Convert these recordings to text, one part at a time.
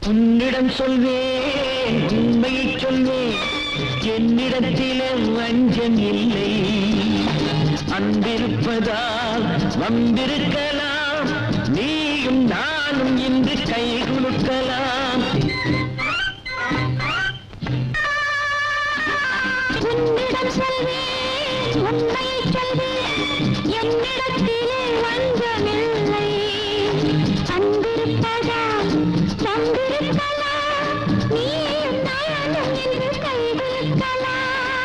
உன்னிடம் சொல்வேன் உண்மையை சொல்வேன் என்னிடத்திலே வஞ்சம் இல்லை அன்பிருப்பதால் வந்திருக்கலாம் நீயும் நானும் இன்று கை குலுக்கலாம் உன்னிடம் சொல்வேன் உண்மையை சொல்வேன் என்னிடத்திலே வஞ்சமில்லை அன்பிருப்பதால் வந்திருக்கலாம் நீயும் நானும் என்று கைவிருக்கலாம்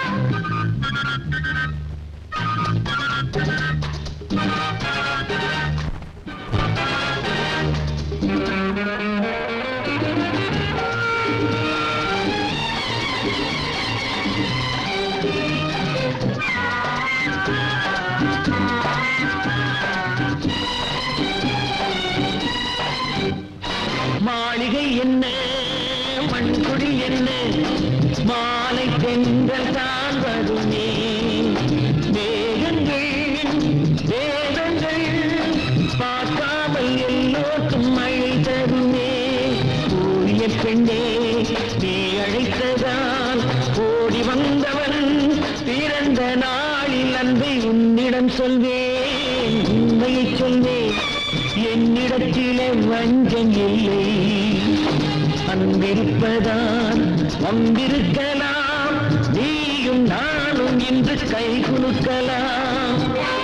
மாளிகை என்ன மண்குடி என்ன மாலை பெண்கள் தான் வருமே மேகங்கள் வேதங்கள் பார்க்காமல் எல்லோருக்கும் மழை தருமே கூறிய பெண்ணே நீ அழைத்ததால் ஓடி வந்தவன் பிறந்த நாளில் அன்பை உன்னிடம் சொல்வேன் உண்மையை சொல்வேன் என்னிடத்திலே வஞ்சம் இல்லை அன்பிருப்பதான் வந்திருக்கலாம் நீயும் நானும் இன்று கை குலுக்கலாம்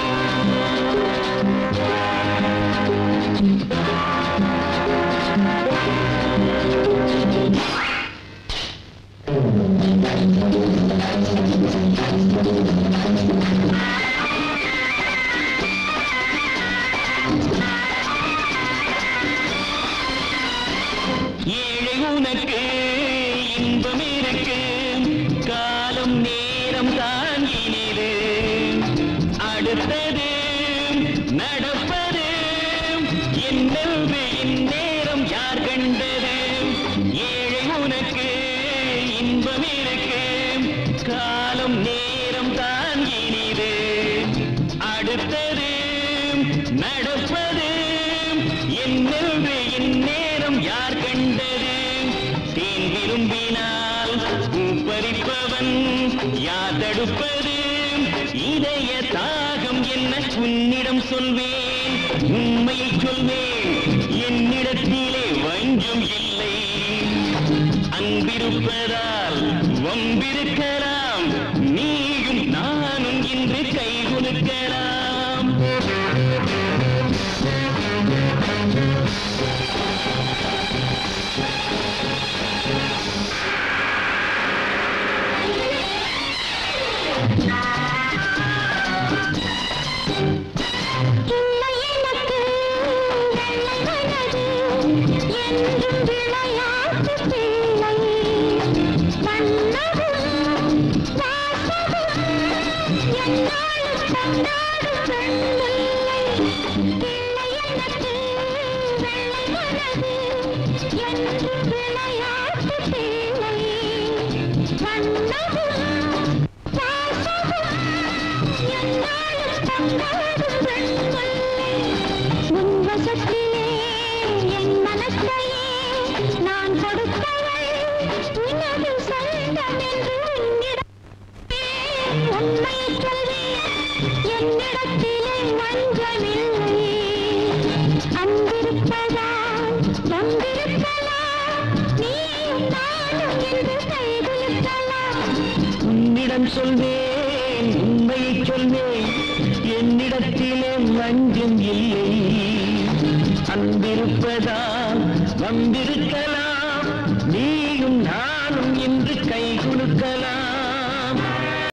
ஏழை உனக்கு இன்பம் இருக்கு காலம் நேரம் தான் இனிது அடுத்தது நடப்பது என்னென்று இந்நேரம் யார் கண்டது ஏழை உனக்கு இன்பம் இருக்கு காலம் நேரம் தான் இனிது அடுத்தது நடப்பது என்னென்று இந்நேரம் யார் கண்டது தேன் விரும்பினால் பூப்பறிப்பவன் யார் தடுப்பது இதய தாகம் என்ன உன்னிடம் சொல்வேன் உண்மையை சொல்வேன் என்னிடத்திலே வஞ்சம் இல்லை அன்பிருப்பதால் வம்பிருக்கலாம் நீயும் நானும் இன்று கை கொடுக்கலாம் இல்லை எனக்கு வெள்ளை மனது என்றும் விளையாட்டு பிள்ளை வண்ணமும் வாசமும் என்னாலும் கொண்டாடும் பெண்ணில்லை இல்லை எனக்கு வெள்ளை மனது என்றும் விளையாட்டு பிள்ளை வண்ணமும் வாசமும் என்னாலும் கொண்டாடும் பெண்ணில்லை உன் வசத்திலே என் மனத்தையே நான் கொடுத்தவள் உனது சொந்தம் என்று உன்னிடம் உண்மையை சொல்வேன் என்னிடத்திலே வஞ்சமில்லை அன்பிருப்பதால் வந்திருக்கலாம் நீயும் நானும் என்று கைகுலுக்கலாம் உன்னிடம் சொல்வேன் உண்மையை சொல்வேன் என்னிடத்திலே வஞ்சம் இல்லை அன்பிருப்பதால் வந்திருக்கலாம்